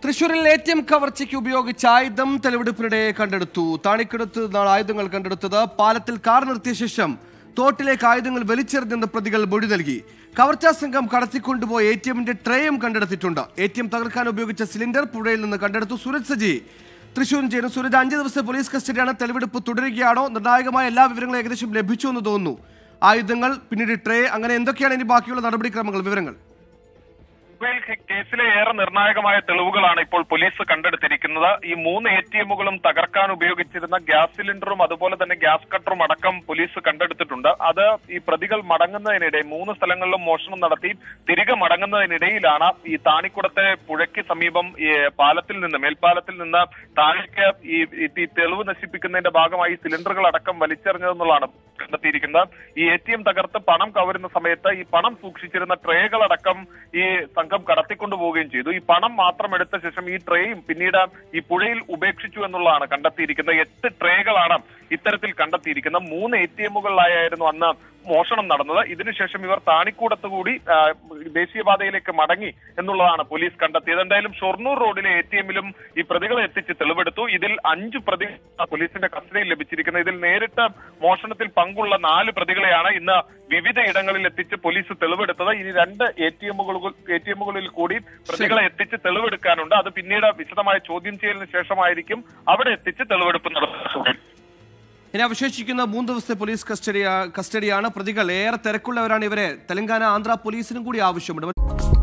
തൃശൂരിൽ A T M കവർച്ചയ്ക്ക് ഉപയോഗിച്ച ആയുധം തെളിവെടുപ്പിനിടെ കണ്ടെടുത്തു താണിക്കടുത്ത് നിന്നാണ് ആയുധങ്ങൾ കണ്ടെടുത്തത് പാലത്തിൽ കാർ നിർത്തിയ ശേഷം തോട്ടിലേക്ക് ആയുധങ്ങൾ വലിച്ചെറിഞ്ഞെന്ന് പ്രതികൾ മൊഴി നൽകി കവർച്ചാ സംഘം കടത്തിക്കൊണ്ടുപോയ എ ടി എമ്മിന്റെ ട്രേയും കണ്ടെടുത്തിട്ടുണ്ട് എ ടി എം തകർക്കാൻ ഉപയോഗിച്ച സിലിണ്ടർ പുഴയിൽ നിന്ന് കണ്ടെടുത്തു സുരജ് സജി തൃശൂരിൽ ചേരുന്നു സൂരജ് അഞ്ച് ദിവസത്തെ പോലീസ് കസ്റ്റഡിയാണ് തെളിവെടുപ്പ് തുടരുകയാണോ നിർണായകമായ എല്ലാ വിവരങ്ങളും ഏകദേശം ലഭിച്ചു എന്ന് തോന്നുന്നു ആയുധങ്ങൾ പിന്നീട് ട്രേ അങ്ങനെ എന്തൊക്കെയാണ് ഇനി ബാക്കിയുള്ള നടപടിക്രമങ്ങൾ വിവരങ്ങൾ മൊബൈൽ കേസിലെ ഏറെ നിർണായകമായ തെളിവുകളാണ് ഇപ്പോൾ പോലീസ് കണ്ടെടുത്തിരിക്കുന്നത് ഈ മൂന്ന് എ ടി എമ്മുകളും തകർക്കാൻ ഉപയോഗിച്ചിരുന്ന ഗ്യാസ് സിലിണ്ടറും അതുപോലെ തന്നെ ഗ്യാസ് കട്ടറും അടക്കം പോലീസ് കണ്ടെടുത്തിട്ടുണ്ട് അത് ഈ പ്രതികൾ മടങ്ങുന്നതിനിടെ മൂന്ന് സ്ഥലങ്ങളിലും മോഷണം നടത്തി തിരികെ മടങ്ങുന്നതിനിടയിലാണ് ഈ താണിക്കുടത്തെ പുഴയ്ക്ക് സമീപം ഈ പാലത്തിൽ നിന്ന് മേൽപ്പാലത്തിൽ നിന്ന് താഴേക്ക് ഈ ഈ തെളിവ് നശിപ്പിക്കുന്നതിന്റെ ഭാഗമായി സിലിണ്ടറുകൾ അടക്കം വലിച്ചെറിഞ്ഞതെന്നുള്ളതാണ് കണ്ടെത്തിയിരിക്കുന്നത് ഈ എ ടി എം തകർത്ത് പണം കവരുന്ന സമയത്ത് ഈ പണം സൂക്ഷിച്ചിരുന്ന ട്രേകളടക്കം ഈ സംഘം കടത്തിക്കൊണ്ടു പോവുകയും ചെയ്തു ഈ പണം മാത്രം എടുത്ത ശേഷം ഈ ട്രേയും പിന്നീട് ഈ പുഴയിൽ ഉപേക്ഷിച്ചു എന്നുള്ളതാണ് കണ്ടെത്തിയിരിക്കുന്നത് എട്ട് ട്രേകളാണ് ഇത്തരത്തിൽ കണ്ടെത്തിയിരിക്കുന്നത് മൂന്ന് എ ടി എമ്മുകളിലായിരുന്നു അന്ന് മോഷണം നടന്നത് ഇതിനുശേഷം ഇവർ താണിക്കൂടത്ത് കൂടി ആ, ദേശീയപാതയിലേക്ക് മടങ്ങി എന്നുള്ളതാണ് പോലീസ് കണ്ടെത്തിയത് എന്തായാലും ഷൊർണൂർ റോഡിലെ എ ടി എമ്മിലും ഈ പ്രതികളെ എത്തിച്ച് തെളിവെടുത്തു ഇതിൽ അഞ്ചു പ്രതി പോലീസിന്റെ കസ്റ്റഡിയിൽ ലഭിച്ചിരിക്കുന്നത് ഇതിൽ നേരിട്ട് മോഷണത്തിൽ പങ്കുള്ള നാല് പ്രതികളെയാണ് ഇന്ന് വിവിധ ഇടങ്ങളിൽ എത്തിച്ച് പോലീസ് തെളിവെടുത്തത് ഇനി രണ്ട് എ ടി എമ്മുകൾ എ ടി എമ്മുകളിൽ കൂടി പ്രതികളെ എത്തിച്ച് തെളിവെടുക്കാനുണ്ട് അത് പിന്നീട് വിശദമായ ചോദ്യം ചെയ്യലിന് ശേഷമായിരിക്കും അവിടെ എത്തിച്ച് തെളിവെടുപ്പ് നടത്തുന്നത് ഇനി അവശേഷിക്കുന്ന മൂന്ന് ദിവസത്തെ പോലീസ് കസ്റ്റഡി കസ്റ്റഡിയാണ് പ്രതികൾ ഏറെ തിരക്കുള്ളവരാണ് ഇവരെ തെലങ്കാന ആന്ധ്ര പോലീസിനും കൂടി ആവശ്യമുണ്ട്